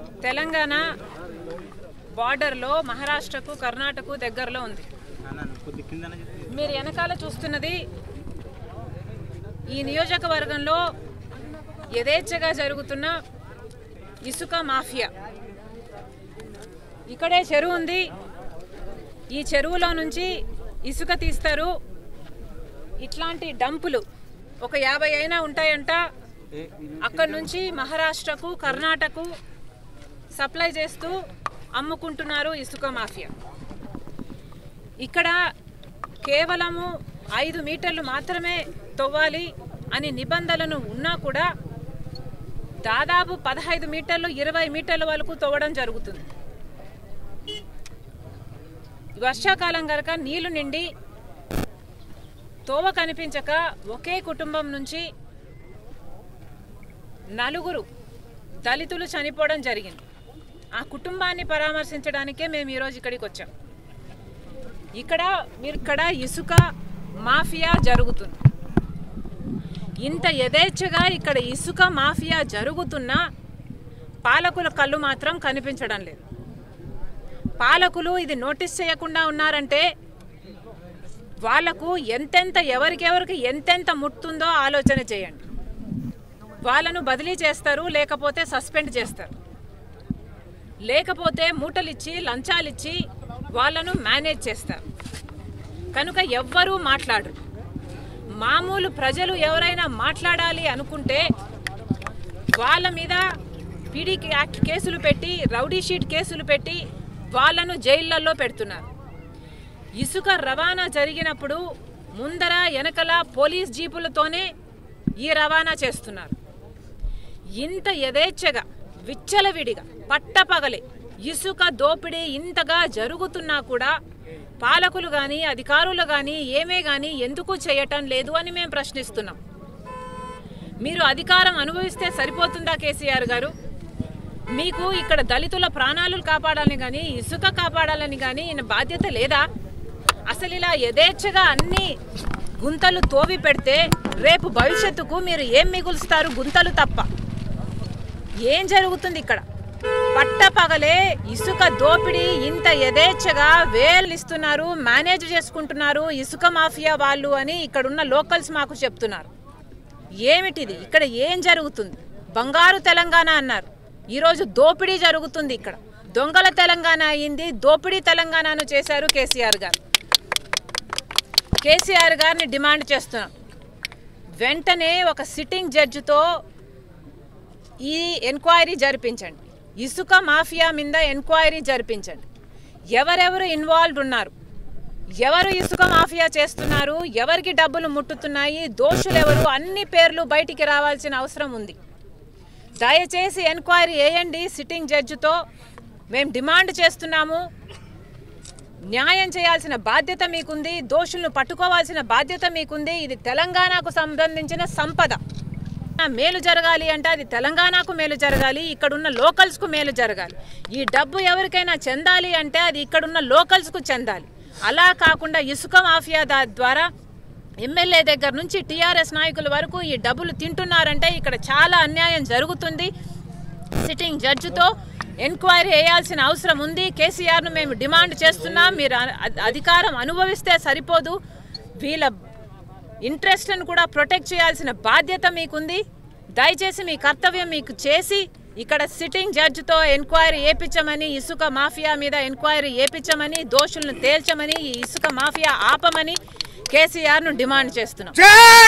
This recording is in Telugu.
తెలంగాణ బార్డర్లో మహారాష్ట్రకు కర్ణాటకకు దగ్గరలో ఉంది కొద్ది కింద మీరు వెనకాల చూస్తున్నది ఈ నియోజకవర్గంలో యథేచ్ఛగా జరుగుతున్న ఇసుక మాఫియా ఇక్కడే చెరువు ఉంది ఈ చెరువులో నుంచి ఇసుక తీస్తారు ఇట్లాంటి డంపులు ఒక యాభై అయినా ఉంటాయంట అక్కడి నుంచి మహారాష్ట్రకు కర్ణాటకకు సప్లై చేస్తూ అమ్ముకుంటున్నారు ఇసుక మాఫియా ఇక్కడ కేవలము ఐదు మీటర్లు మాత్రమే తవ్వాలి అని నిబంధనలు ఉన్నా కూడా దాదాపు పదహైదు మీటర్లు ఇరవై మీటర్ల వరకు తవ్వడం జరుగుతుంది వర్షాకాలం కనుక నీళ్లు నిండి తోవ కనిపించక ఒకే కుటుంబం నుంచి నలుగురు దళితులు చనిపోవడం జరిగింది ఆ కుటుంబాన్ని పరామర్శించడానికే మేము ఈరోజు ఇక్కడికి వచ్చాం ఇక్కడ మీరు ఇక్కడ ఇసుక మాఫియా జరుగుతుంది ఇంత యథేచ్ఛగా ఇక్కడ ఇసుక మాఫియా జరుగుతున్నా పాలకుల కళ్ళు మాత్రం కనిపించడం లేదు పాలకులు ఇది నోటీస్ చేయకుండా ఉన్నారంటే వాళ్లకు ఎంతెంత ఎవరికెవరికి ఎంతెంత ముట్టుందో ఆలోచన చేయండి వాళ్ళను బదిలీ చేస్తారు లేకపోతే సస్పెండ్ చేస్తారు లేకపోతే మూటలిచ్చి లంచాలిచ్చి వాళ్ళను మేనేజ్ చేస్తారు కనుక ఎవ్వరూ మాట్లాడరు మామూలు ప్రజలు ఎవరైనా మాట్లాడాలి అనుకుంటే వాళ్ళ మీద పీడీ యాక్ట్ కేసులు పెట్టి రౌడీ షీట్ కేసులు పెట్టి వాళ్ళను జైళ్ళల్లో పెడుతున్నారు ఇసుక రవాణా జరిగినప్పుడు ముందర వెనకల పోలీస్ జీపులతోనే ఈ రవాణా చేస్తున్నారు ఇంత యథేచ్ఛగా విచ్చలవిడిగా పట్టపగలే ఇసుక దోపిడీ ఇంతగా జరుగుతున్నా కూడా పాలకులు కానీ అధికారులు కానీ ఏమే కానీ ఎందుకు చేయటం లేదు అని మేము ప్రశ్నిస్తున్నాం మీరు అధికారం అనుభవిస్తే సరిపోతుందా కేసీఆర్ గారు మీకు ఇక్కడ దళితుల ప్రాణాలు కాపాడాలని కానీ ఇసుక కాపాడాలని కానీ ఈయన బాధ్యత లేదా అసలు ఇలా యథేచ్ఛగా అన్ని గుంతలు తోవి పెడితే రేపు భవిష్యత్తుకు మీరు ఏం మిగులుస్తారు గుంతలు తప్ప ఏం జరుగుతుంది ఇక్కడ పట్టపగలే ఇసుక దోపిడీ ఇంత యథేచ్ఛగా వేలు ఇస్తున్నారు మేనేజ్ చేసుకుంటున్నారు ఇసుక మాఫియా వాళ్ళు అని ఇక్కడున్న లోకల్స్ మాకు చెప్తున్నారు ఏమిటిది ఇక్కడ ఏం జరుగుతుంది బంగారు తెలంగాణ అన్నారు ఈరోజు దోపిడీ జరుగుతుంది ఇక్కడ దొంగల తెలంగాణ అయింది దోపిడీ తెలంగాణను చేశారు కేసీఆర్ గారు కేసీఆర్ గారిని డిమాండ్ చేస్తున్నాం వెంటనే ఒక సిట్టింగ్ జడ్జితో ఈ ఎంక్వైరీ జరిపించండి ఇసుక మాఫియా మీద ఎంక్వైరీ జరిపించండి ఎవరెవరు ఇన్వాల్వ్డ్ ఉన్నారు ఎవరు ఇసుక మాఫియా చేస్తున్నారు ఎవరికి డబ్బులు ముట్టుతున్నాయి దోషులు ఎవరు అన్ని పేర్లు బయటికి రావాల్సిన అవసరం ఉంది దయచేసి ఎంక్వైరీ వేయండి సిట్టింగ్ జడ్జితో మేము డిమాండ్ చేస్తున్నాము న్యాయం చేయాల్సిన బాధ్యత మీకుంది దోషులను పట్టుకోవాల్సిన బాధ్యత మీకుంది ఇది తెలంగాణకు సంబంధించిన సంపద మేలు జరగాలి అంటే అది తెలంగాణకు మేలు జరగాలి ఇక్కడున్న లోకల్స్కు మేలు జరగాలి ఈ డబ్బు ఎవరికైనా చెందాలి అంటే అది ఇక్కడున్న లోకల్స్కు చెందాలి అలా కాకుండా ఇసుక మాఫియా దా- ద్వారా ఎమ్మెల్యే దగ్గర నుంచి టీఆర్ఎస్ నాయకుల వరకు ఈ డబ్బులు తింటున్నారంటే ఇక్కడ చాలా అన్యాయం జరుగుతుంది సిట్టింగ్ జడ్జితో ఎంక్వైరీ వేయాల్సిన అవసరం ఉంది కేసీఆర్ను మేము డిమాండ్ చేస్తున్నాం మీరు అ- అధికారం అనుభవిస్తే సరిపోదు వీళ్ళ ఇంట్రెస్ట్లను కూడా ప్రొటెక్ట్ చేయాల్సిన బాధ్యత మీకుంది దయచేసి మీ కర్తవ్యం మీకు చేసి ఇక్కడ సిట్టింగ్ జడ్జితో ఎంక్వైరీ ఏపించమని ఇసుక మాఫియా మీద ఎంక్వైరీ ఏపించమని దోషులను తేల్చమని ఈ ఇసుక మాఫియా ఆపమని కేసీఆర్ను డిమాండ్ చేస్తున్నాం